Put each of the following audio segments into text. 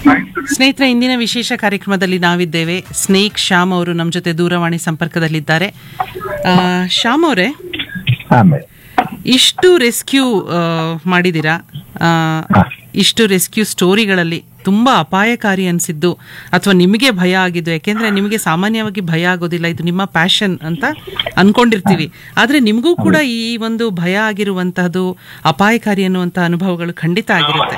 ಸ್ನೇಹಿತರೆ ಇಂದಿನ ವಿಶೇಷ ಕಾರ್ಯಕ್ರಮದಲ್ಲಿ ನಾವಿದ್ದೇವೆ ಸ್ನೇಕ್ ಶ್ಯಾಮ್ ಅವರು ನಮ್ಮ ಜೊತೆ ದೂರವಾಣಿ ಸಂಪರ್ಕದಲ್ಲಿದ್ದಾರೆ ಆ, ಶ್ಯಾಮ್ ಅವರೇ ಆಮೇಲೆ ಇಷ್ಟು ರೆಸ್ಕ್ಯೂ ಮಾಡಿದ್ದೀರಾ ಆ, ಇಷ್ಟು ರೆಸ್ಕ್ಯೂ ಸ್ಟೋರಿಗಳಲ್ಲಿ ತುಂಬಾ ಅಪಾಯಕಾರಿ ಅನಿಸಿದ್ದು ಅಥವಾ ನಿಮಗೆ ಭಯ ಆಗಿದ್ದು ಯಾಕೆಂದ್ರೆ ನಿಮಗೆ ಸಾಮಾನ್ಯವಾಗಿ ಭಯ ಆಗೋದಿಲ್ಲ ಇದು ನಿಮ್ಮ ಪ್ಯಾಷನ್ ಅಂತ ಅನ್ಕೊಂಡಿರ್ತೀವಿ ಆದ್ರೆ ನಿಮಗೂ ಕೂಡ ಈ ಒಂದು ಭಯ ಆಗಿರುವಂತಹದ್ದು ಅಪಾಯಕಾರಿ ಅನ್ನುವಂಥ ಅನುಭವಗಳು ಖಂಡಿತ ಆಗಿರುತ್ತೆ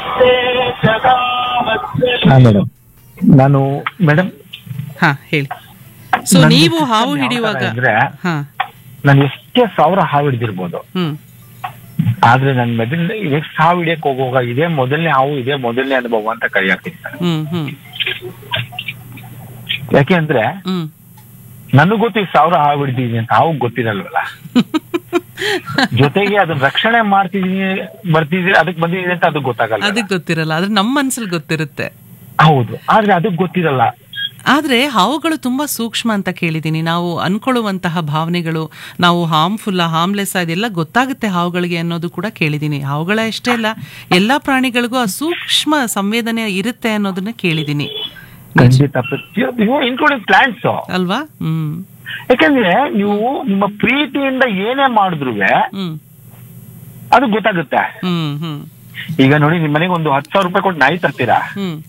ಹಾ ಮೇಡಮ್ ನಾನು ಮೇಡಮ್ ಹಾ ಹೇಳಿ ಸೊ ನನ್ನ ನೀವು system ಹಾವು ಯಾವ ಹಿಡಿಯುವಾಗ ತರ ಇದ್ರೆ, ಹಾ ನಾನು ಎಷ್ಟೇ ಸಾವಿರ ಹಾವು ಹಿಡಿದಿರ್ಬೋದು ಹ್ಮ್ ಆದ್ರೆ ನನ್ ಮೊದಲ ಎಷ್ಟು ಹಾವು ಹಿಡಿಯಕ್ ಹೋಗುವಾಗ ಇದೇ ಮೊದಲನೇ ಹಾವು ಇದೇ ಮೊದಲನೇ ಅನುಭವ ಅಂತ ಕೈ ಹಾಕ್ತೀನಿ ನಾನು. ಹ್ಮ್ ಹ್ಮ್ ಯಾಕೆ ಅಂದ್ರೆ ಹ್ಮ್ ನನಗ್ ಗೊತ್ತು ಈ ಸಾವಿರ ಹಾವು ಹಿಡಿದಿದ್ದೀನಿ ಅಂತ ಹಾವು ಗೊತ್ತಿರಲ್ವಲ್ಲ ಜೊತೆಗೆ ಅದನ್ನ ರಕ್ಷಣೆ ಮಾಡ್ತಿದೀನಿ ಬರ್ತಿದೀನಿ ಅದಕ್ಕೆ ಬಂದಿದ್ದೀನಿ ಅಂತ ಅದಕ್ಕೆ ಗೊತ್ತಾಗಲ್ಲ ಅದಕ್ಕೆ ಗೊತ್ತಿರಲ್ಲ ಆದ್ರೆ ನಮ್ಮ ಮನ್ಸಲ್ಲಿ ಗೊತ್ತಿರುತ್ತೆ ಹೌದು ಆದ್ರೆ ಅದಕ್ಕೆ ಗೊತ್ತಿರಲ್ಲ ಆದ್ರೆ ಹಾವುಗಳು ತುಂಬಾ ಸೂಕ್ಷ್ಮ ಅಂತ ಕೇಳಿದೀನಿ ನಾವು ಅನ್ಕೊಳ್ಳುವಂತಹ ಭಾವನೆಗಳು ನಾವು ಹಾರ್ಮ್ಫುಲ್ ಹಾರ್ಮ್ಲೆಸ್ ಇದೆಲ್ಲ ಗೊತ್ತಾಗುತ್ತೆ ಹಾವುಗಳಿಗೆ ಅನ್ನೋದು ಕೂಡ ಕೇಳಿದೀನಿ ಹಾವುಗಳ ಅಷ್ಟೇ ಅಲ್ಲ ಎಲ್ಲಾ ಪ್ರಾಣಿಗಳಿಗೂ ಆ ಸೂಕ್ಷ್ಮ ಸಂವೇದನೆ ಇರುತ್ತೆ ಅನ್ನೋದನ್ನ ಕೇಳಿದೀನಿ ಖಂಡಿತ ಪ್ರತಿಯೊಂದು ಇನ್ಕ್ಲೂಡಿಂಗ್ ಪ್ಲಾಂಟ್ಸ್ ಅಲ್ವಾ ಹ್ಮ್ ಯಾಕಂದ್ರೆ ನೀವು ನಿಮ್ಮ ಪ್ರೀತಿಯಿಂದ ಏನೇ ಮಾಡಿದ್ರು ಹ್ಮ್ ಅದು ಗೊತ್ತಾಗುತ್ತೆ ಹ್ಮ್ ಹ್ಮ್ ಈಗ ನೋಡಿ ನಿಮ್ ಮನೆಗೆ ಒಂದು ಹತ್ತು ಸಾವಿರ ರೂಪಾಯಿ ಕೊಟ್ಟು ನಾಯಿ ತರ್ತೀರಾ ಹ್ಮ್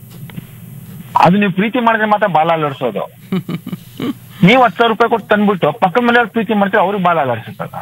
ಅದು ನೀವು ಪ್ರೀತಿ ಮಾಡಿದ್ರೆ ಮಾತ್ರ ಬಾಲ ಅಲರ್ಸೋದು ನೀವು ಹತ್ತು ಸಾವಿರ ರೂಪಾಯಿ ಕೊಟ್ಟು ತಂದ್ಬಿಟ್ಟು ಪಕ್ಕದ ಮನೆಯವ್ರು ಪ್ರೀತಿ ಮಾಡ್ತೀರಾ ಅವ್ರಿಗೆ ಬಾಲ ಅಲರ್ಸುತ್ತದ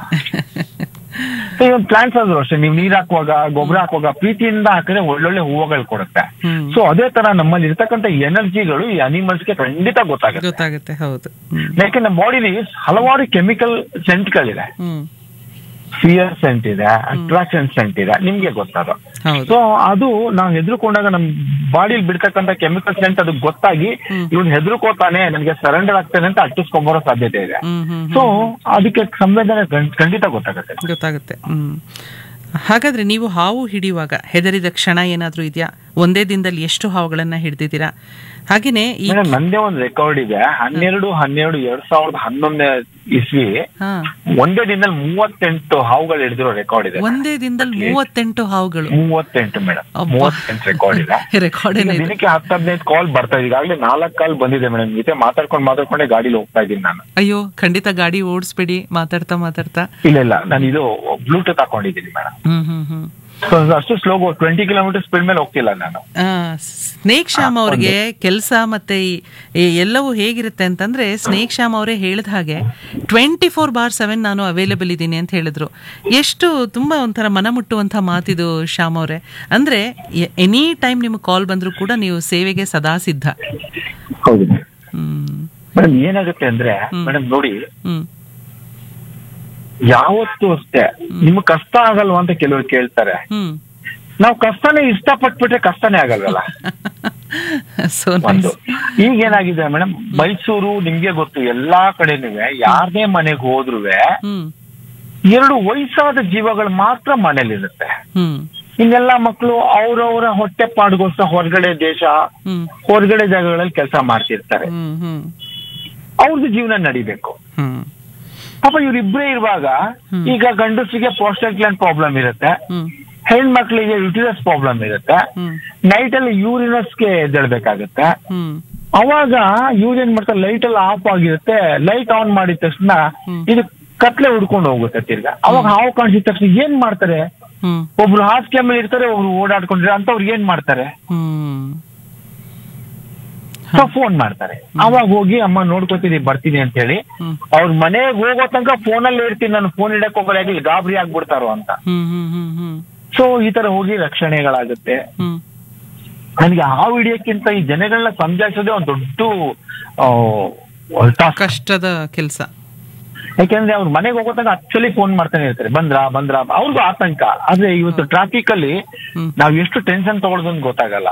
ಇವನ್ ಪ್ಲಾಂಟ್ಸ್ ಆದ್ರೂ ಅಷ್ಟೇ ನೀವು ನೀರ್ ಹಾಕುವಾಗ ಗೊಬ್ಬರ ಹಾಕುವಾಗ ಪ್ರೀತಿಯಿಂದ ಹಾಕಿದ್ರೆ ಒಳ್ಳೊಳ್ಳೆ ಹೂವುಗಳು ಕೊಡುತ್ತೆ ಹ್ಮ್ ಸೊ ಅದೇ ತರ ನಮ್ಮಲ್ಲಿ ಇರ್ತಕ್ಕಂಥ ಎನರ್ಜಿಗಳು ಈ ಅನಿಮಲ್ಸ್ಗೆ ಖಂಡಿತ ಗೊತ್ತಾಗುತ್ತೆ ಗೊತ್ತಾಗುತ್ತೆ ಹೌದು ಹ್ಮ್ ಯಾಕೆ ನಮ್ಮ ಬಾಡಿಲಿ ಹಲವಾರು ಕೆಮಿಕಲ್ ಸೆಂಟ್ಗಳಿದೆ ಹ್ಮ್ ಫಿಯರ್ ಸೆಂಟ್ ಇದೆ ಅಟ್ರಾಕ್ಷನ್ ಸೆಂಟ್ ಇದೆ ನಿಮ್ಗೆ ಗೊತ್ತದು ಹೌದು ಸೊ ಅದು ನಾವು ಹೆದರ್ಕೊಂಡಾಗ ನಮ್ ಬಾಡಿಲಿ ಬಿಡ್ತಕ್ಕಂತ ಕೆಮಿಕಲ್ ಸೆಂಟ್ ಅದು ಗೊತ್ತಾಗಿ ಇವ್ನು ಹೆದರ್ಕೋತಾನೆ ನನಗೆ ಸರೆಂಡರ್ ಆಗ್ತಾನೆ ಅಂತ ಅಟ್ಟಿಸ್ಕೊಂಬರೋ ಸಾಧ್ಯತೆ ಇದೆ ಹ್ಮ್ ಹ್ಮ್ ಸೊ ಅದಕ್ಕೆ ಸಂವೇದನೆ ಖಂಡ್- ಖಂಡಿತ ಗೊತ್ತಾಗುತ್ತೆ ಗೊತ್ತಾಗುತ್ತೆ ಹ್ಮ್ ಹಾಗಾದ್ರೆ ನೀವು ಹಾವು ಹಿಡಿಯುವಾಗ ಹೆದರಿದ ಕ್ಷಣ ಏನಾದ್ರೂ ಇದೆಯಾ ಒಂದೇ ದಿನದಲ್ಲಿ ಎಷ್ಟು ಹಾವುಗಳನ್ನ ಹಿಡಿದಿದ್ದೀರಾ ಹಾಗೇನೆ ಈ ಮೇಡಮ್ ನಂದೇ ಒಂದು ರೆಕಾರ್ಡ್ ಇದೆ ಹನ್ನೆರಡು ಹನ್ನೆರಡು ಎರಡ್ ಸಾವಿರದ ಹನ್ನೊಂದನೇ ಇಸ್ವಿ ಹಾ ಒಂದೇ ದಿನದಲ್ಲಿ ಮೂವತ್ತೆಂಟು ಹಾವುಗಳು ಹಿಡಿದಿರೋ ರೆಕಾರ್ಡ್ ಇದೆ ಒಂದೇ ದಿನದಲ್ಲಿ ಮೂವತ್ತೆಂಟು ಹಾವುಗಳು ಮೂವತ್ತೆಂಟು ಮೇಡಮ್ ಅಬ್ಬಾ. ಮೂವತ್ತೆಂಟು ರೆಕಾರ್ಡ್ ಇದೆ ರೆಕಾರ್ಡ್ ಈಗ ದಿನಕ್ಕೆ ಹತ್ತು ಹದಿನೈದು ಕಾಲ್ ಬರ್ತಾ ಇದೆ ಈಗಾಗಲೇ ನಾಲ್ಕು ಕಾಲ್ ಬಂದಿದೆ ಮೇಡಮ್ ಜೊತೆ ಮಾತಾಡ್ಕೊಂಡು ಮಾತಾಡ್ಕೊಂಡೆ ಗಾಡಿಲಿ ಹೋಗ್ತಾ ಇದ್ದೀನಿ ನಾನು ಅಯ್ಯೋ ಖಂಡಿತ ಗಾಡಿ ಓಡಿಸ್ಬೇಡಿ ಮಾತಾಡ್ತಾ ಮಾತಾಡ್ತಾ ಇಲ್ಲ ಇಲ್ಲ ನಾನು ಇದು ಬ್ಲೂಟೂತ್ ಹಾಕೊಂಡಿದ್ದೀನಿ ಮೇಡಮ್ ಹ್ಮ್ ಹ್ಮ್ ಹ್ಮ್ ಅಷ್ಟು ಸ್ಲೋ ಟ್ವೆಂಟಿ ಕಿಲೋಮೀಟರ್ ಸ್ಪೀಡ್ ಮೇಲೆ ಹೋಗ್ತಿಲ್ಲ ನಾನು ಆ, ಸ್ನೇಕ್ ಶ್ಯಾಮ್ ಅವ್ರಿಗೆ ಕೆಲಸ ಮತ್ತೆ ಈ- ಈ ಎಲ್ಲವೂ ಹೇಗಿರುತ್ತೆ ಅಂತಂದ್ರೆ ಸ್ನೇಕ್ ಶ್ಯಾಮ್ ಅವರೇ ಹೇಳಿದ ಹಾಗೆ ಟ್ವೆಂಟಿ ಫೋರ್ ಬಾರ್ ಸೆವೆನ್ ನಾನು ಅವೈಲೇಬಲ್ ಇದ್ದೀನಿ ಅಂತ ಹೇಳಿದ್ರು ಎಷ್ಟು ತುಂಬಾ ಒಂಥರ ಮನ ಮುಟ್ಟುವಂಥ ಮಾತಿದು ಶ್ಯಾಮ್ ಅವರೇ ಅಂದ್ರೆ ಎನಿ ಟೈಮ್ ನಿಮ್ಗೆ ಕಾಲ್ ಬಂದರೂ ಕೂಡ ನೀವು ಸೇವೆಗೆ ಸದಾ ಸಿದ್ಧ ಹೌದು ಹ್ಮ್ ಮೇಡಮ್ ಏನಾಗುತ್ತೆ ಅಂದ್ರೆ ಮೇಡಮ್ ನೋಡಿ ಹ್ಮ್ ಯಾವತ್ತೂ ಅಷ್ಟೇ ನಿಮ್ಗೆ ಕಷ್ಟ ಆಗಲ್ವಾ ಅಂತ ಕೆಲವರು ಕೇಳ್ತಾರೆ ಹ್ಮ್ ನಾವು ಕಷ್ಟನೇ ಇಷ್ಟಪಟ್ಬಿಟ್ರೆ ಕಷ್ಟನೇ ಆಗಲ್ವಲ್ಲ ಸೊ ಒಂದು ಈಗ ಏನಾಗಿದೆ ಮೇಡಮ್ ಮೈಸೂರು ನಿಮ್ಗೆ ಗೊತ್ತು ಎಲ್ಲಾ ಕಡೆನೂ ಯಾರದೇ ಮನೆಗೆ ಹೋದ್ರುವೆ ಹ್ಮ್ ಎರಡು ವಯಸ್ಸಾದ ಜೀವಗಳು ಮಾತ್ರ ಮನೇಲಿರುತ್ತೆ ಹ್ಮ್ ಇನ್ನೆಲ್ಲ ಮಕ್ಕಳು ಅವ್ರವ್ರ ಹೊಟ್ಟೆ ಪಾಡ್ಗೋಸ್ಕರ ಹೊರಗಡೆ ದೇಶ ಹ್ಮ್ ಹೊರಗಡೆ ಜಾಗಗಳಲ್ಲಿ ಕೆಲಸ ಮಾಡ್ತಿರ್ತಾರೆ ಹ್ಮ್ ಹ್ಮ್ ಅವ್ರದ್ದು ಜೀವನ ನಡಿಬೇಕು ಹ್ಮ್ ಪಾಪ ಇವ್ರಿಬ್ರೇ ಇರುವಾಗ ಈಗ ಗಂಡಸರಿಗೆ ಪೋಸ್ಟಲ್ ಗ್ಲ್ಯಾಂಡ್ ಪ್ರಾಬ್ಲಮ್ ಇರುತ್ತೆ ಹ್ಮ್ ಹೆಣ್ಮಕ್ಳಿಗೆ ಯುಟಿರಸ್ ಪ್ರಾಬ್ಲಮ್ ಇರುತ್ತೆ ಹ್ಮ್ ನೈಟ್ ಅಲ್ಲಿ ಯೂರಿನಸ್ಗೆ ಎದ್ದೇಳ್ಬೇಕಾಗತ್ತೆ ಹ್ಮ್ ಅವಾಗ ಇವ್ರು ಏನ್ ಮಾಡ್ತಾರೆ ಲೈಟ್ ಎಲ್ಲ ಆಫ್ ಆಗಿರುತ್ತೆ ಲೈಟ್ ಆನ್ ಮಾಡಿದ ತಕ್ಷಣ ಇದು ಕತ್ಲೆ ಹುಡ್ಕೊಂಡು ಹೋಗುತ್ತೆ ತಿರ್ಗಾ ಅವಾಗ ಹಾವು ಕಾಣಿಸಿದ ತಕ್ಷಣ ಏನ್ ಮಾಡ್ತಾರೆ ಹ್ಮ್ ಒಬ್ರು ಹಾಸಿಗೆ ಮೇಲೆ ಇರ್ತಾರೆ ಒಬ್ರು ಓಡಾಡ್ಕೊಂಡಿರ್ತಾರೆ ಅಂತವ್ರು ಏನ್ ಮಾಡ್ತಾರೆ ಹ್ಮ್ ಸೊ ಫೋನ್ ಮಾಡ್ತಾರೆ ಅವಾಗ ಹೋಗಿ ಅಮ್ಮ ನೋಡ್ಕೋತೀನಿ ಬರ್ತೀನಿ ಅಂತ ಹೇಳಿ ಹ್ಮ್. ಅವ್ರ ಮನೆಗೆ ಹೋಗೋ ತನಕ ಫೋನಲ್ಲಿ ಇರ್ತೀನಿ ನಾನು ಫೋನ್ ಇಡಕ್ ಹೋಗಲ್ಲ ಯಾಕೆ ಗಾಬರಿ ಆಗ್ಬಿಡ್ತಾರೋ ಅಂತ ಹ್ಮ್ ಹ್ಮ್ ಹ್ಮ್ ಹ್ಮ್ ಸೊ ಈ ತರ ಹೋಗಿ ರಕ್ಷಣೆಗಳಾಗುತ್ತೆ ಹ್ಮ್ ನನಗೆ ಹಾವು ಹಿಡಿಯಕ್ಕಿಂತ ಈ ಜನಗಳನ್ನ ಸಮಜಾಯಿಸೋದೇ ಒಂದು ದೊಡ್ಡ ಟಾಸ್ಕ್ ಕಷ್ಟದ ಕೆಲಸ ಯಾಕೆಂದ್ರೆ ಅವ್ರ ಮನೆಗೆ ಹೋಗೋ ತನಕ ಆಕ್ಚುಲಿ ಫೋನ್ ಮಾಡ್ತಾನೆ ಇರ್ತಾರೆ ಬಂದ್ರ ಬಂದ್ರ ಅವ್ರಿಗೂ ಆತಂಕ ಆದ್ರೆ ಇವತ್ತು ಟ್ರಾಫಿಕ್ ಅಲ್ಲಿ ಹ್ಮ್. ನಾವ್ ಎಷ್ಟು ಟೆನ್ಷನ್ ತಗೊಳ್ಳೋದು ಅಂತ ಗೊತ್ತಾಗಲ್ಲ